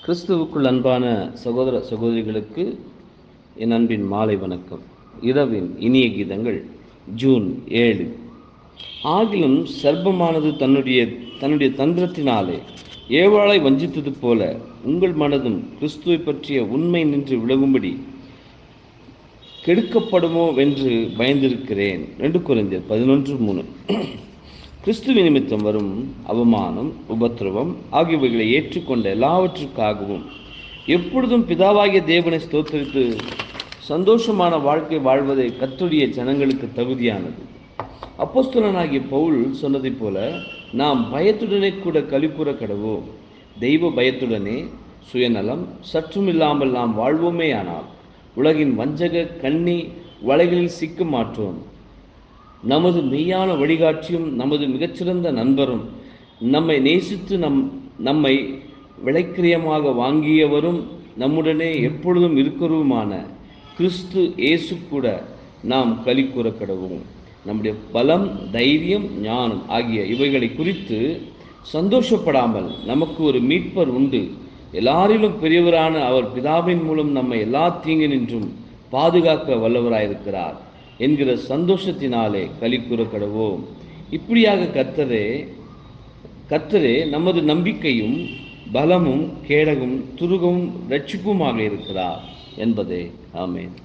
கிறிஸ்துவுக்குள் அன்பான சகோதர சகோதரிகளுக்கு என் அன்பின் மாலை வணக்கம் இரவின் இனிய கீதங்கள் ஜூன் ஏழு ஆகிலும் சர்ப்பமானது தன்னுடைய தன்னுடைய தந்திரத்தினாலே ஏவாளை வஞ்சித்தது போல உங்கள் மனதும் கிறிஸ்துவை பற்றிய உண்மை நின்று விலகும்படி கெடுக்கப்படுமோ என்று பயந்திருக்கிறேன் ரெண்டு குறைந்தர் பதினொன்று மூணு கிறிஸ்துவ நிமித்தம் வரும் அவமானம் உபத்திரவம் ஆகியவைகளை ஏற்றுக்கொண்ட எல்லாவற்றுக்காகவும் எப்பொழுதும் பிதாவாகிய தேவனை ஸ்தோத்தரித்து சந்தோஷமான வாழ்க்கை வாழ்வதை கத்துடைய ஜனங்களுக்கு தகுதியானது அப்போஸ்தலனாகிய பவுல் சொன்னதைப் போல நாம் பயத்துடனே கூட கலிப்புற கடவோம் தெய்வ பயத்துடனே சுயநலம் சற்றும் இல்லாமல் நாம் வாழ்வோமே ஆனால் உலகின் வஞ்சக கண்ணி வலைகளில் சிக்க மாற்றோம் நமது மெய்யான வழிகாட்டியும் நமது மிகச்சிறந்த நண்பரும் நம்மை நேசித்து நம் நம்மை விலைக்கிரியமாக வாங்கியவரும் நம்முடனே எப்பொழுதும் இருக்கிறவுமான கிறிஸ்து இயேசு கூட நாம் களி கூற கடவும் நம்முடைய பலம் தைரியம் ஞானம் ஆகிய இவைகளை குறித்து சந்தோஷப்படாமல் நமக்கு ஒரு மீட்பர் உண்டு எல்லாரிலும் பெரியவரான அவர் பிதாவின் மூலம் நம்மை எல்லா தீங்கு நின்றும் பாதுகாக்க வல்லவராயிருக்கிறார் என்கிற சந்தோஷத்தினாலே களி கூற கடவோம் இப்படியாக கத்தரே கத்தரே நமது நம்பிக்கையும் பலமும் கேடகும் துருகமும் ரட்சிப்புமாக இருக்கிறார் என்பதே ஆமேன்